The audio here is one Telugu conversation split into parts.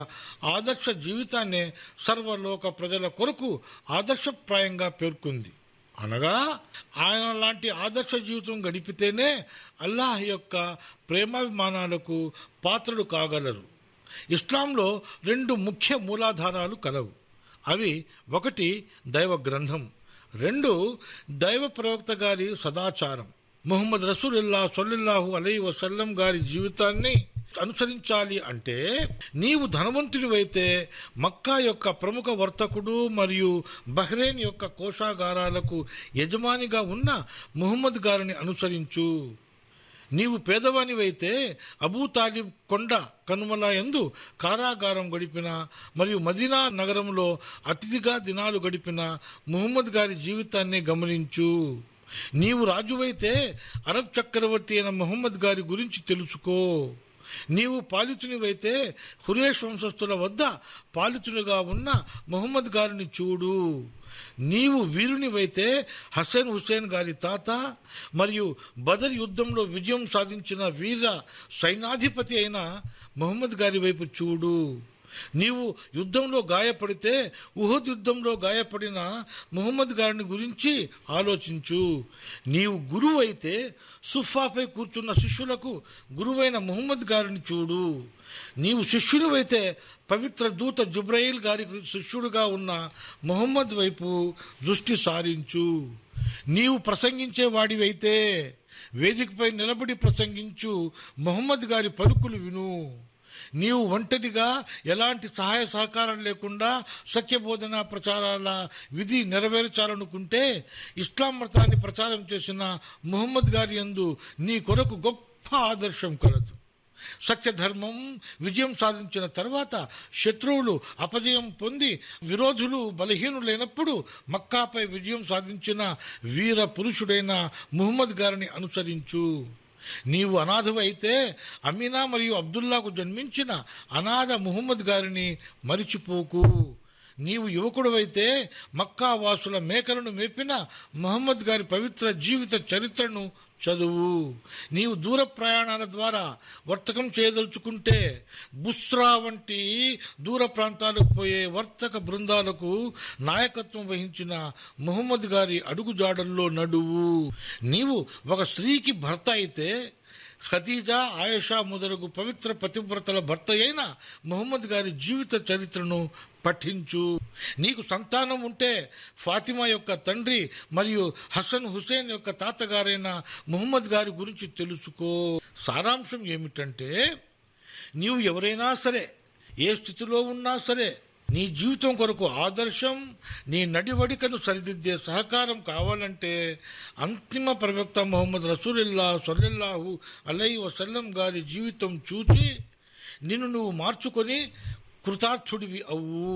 ఆదర్శ జీవితాన్నే సర్వలోక ప్రజల కొరకు ఆదర్శప్రాయంగా పేర్కొంది అనగా ఆయన లాంటి ఆదర్శ జీవితం గడిపితేనే అల్లాహ్ యొక్క ప్రేమాభిమానాలకు పాత్రలు కాగలరు ఇస్లాంలో రెండు ముఖ్య మూలాధారాలు కలవు అవి ఒకటి దైవ గ్రంథం రెండు దైవ ప్రవక్త గారి సదాచారం ముహమ్మద్ రసూలుల్లా సొల్లిల్లాహు అలై వసల్లం గారి జీవితాన్ని అనుసరించాలి అంటే నీవు ధనవంతుడివైతే మక్కా యొక్క ప్రముఖ వర్తకుడు మరియు బహ్రెయిన్ యొక్క కోశాగారాలకు యజమానిగా ఉన్న ముహమ్మద్ గారిని అనుసరించు నీవు పేదవానివైతే అబూ తాలిబ్ కొండ కనుమల ఎందు కారాగారం గడిపిన మరియు మదీనా నగరంలో అతిథిగా దినాలు గడిపిన ముహమ్మద్ గారి జీవితాన్ని గమనించు నీవు రాజువైతే అరబ్ చక్రవర్తి అయిన ముహమ్మద్ గారి గురించి తెలుసుకో నీవు పాలితునివైతే హురేష్ వంశస్థుల వద్ద పాలితునిగా ఉన్న ముహమ్మద్ గారిని చూడు నీవు వీరునివైతే హసన్ హుసేన్ గారి తాత మరియు బదర్ యుద్ధంలో విజయం సాధించిన వీర సైనాధిపతి అయిన ముహమ్మద్ గారి వైపు చూడు నీవు యుద్ధంలో గాయపడితే ఉహద్ యుద్ధంలో గాయపడిన ముహమ్మద్ గారిని గురించి ఆలోచించు నీవు గురువు అయితే సుఫాపై కూర్చున్న శిష్యులకు గురువైన ముహమ్మద్ గారిని చూడు నీవు శిష్యునివైతే పవిత్ర దూత జుబ్రయిల్ గారి శిష్యుడుగా ఉన్న ముహమ్మద్ వైపు దృష్టి సారించు నీవు ప్రసంగించే వాడివైతే వేదికపై నిలబడి ప్రసంగించు ముహమ్మద్ గారి పలుకులు విను నీవు ఒంటరిగా ఎలాంటి సహాయ సహకారం లేకుండా సత్యబోధన ప్రచారాల విధి నెరవేర్చాలనుకుంటే ఇస్లాం మతాన్ని ప్రచారం చేసిన ముహమ్మద్ గారి యందు నీ కొరకు గొప్ప ఆదర్శం కలదు సత్యధర్మం విజయం సాధించిన తర్వాత శత్రువులు అపజయం పొంది విరోధులు బలహీనులైనప్పుడు మక్కాపై విజయం సాధించిన వీర పురుషుడైన ముహమ్మద్ గారిని అనుసరించు నీవు అనాథవైతే అమీనా మరియు అబ్దుల్లాకు జన్మించిన అనాథ ముహమ్మద్ గారిని మరిచిపోకు నీవు యువకుడవైతే మక్కా వాసుల మేకలను మేపిన మహమ్మద్ గారి పవిత్ర జీవిత చరిత్రను చదువు నీవు దూర ప్రయాణాల ద్వారా వర్తకం చేయదలుచుకుంటే బుస్రా వంటి దూర ప్రాంతాలకు పోయే వర్తక బృందాలకు నాయకత్వం వహించిన ముహమ్మద్ గారి అడుగుజాడల్లో నడువు నీవు ఒక స్త్రీకి భర్త అయితే ఖదీజా ఆయేషా మొదలగు పవిత్ర పతివ్రతల భర్త అయిన ముహమ్మద్ గారి జీవిత చరిత్రను పఠించు నీకు సంతానం ఉంటే ఫాతిమా యొక్క తండ్రి మరియు హసన్ హుసేన్ యొక్క తాతగారైన ముహమ్మద్ గారి గురించి తెలుసుకో సారాంశం ఏమిటంటే నీవు ఎవరైనా సరే ఏ స్థితిలో ఉన్నా సరే నీ జీవితం కొరకు ఆదర్శం నీ నడివడికను సరిదిద్దే సహకారం కావాలంటే అంతిమ ప్రవక్త మొహమ్మద్ రసూలుల్లా సొల్లెల్లాహు అలై వసల్లం గారి జీవితం చూసి నిన్ను నువ్వు మార్చుకొని కృతార్థుడివి అవ్వు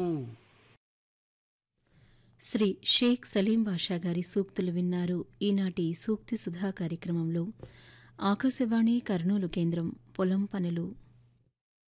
శ్రీ షేక్ సలీం బాషా గారి సూక్తులు విన్నారు ఈనాటి సూక్తి సుధా కార్యక్రమంలో ఆకాశవాణి కర్నూలు కేంద్రం పొలం పనులు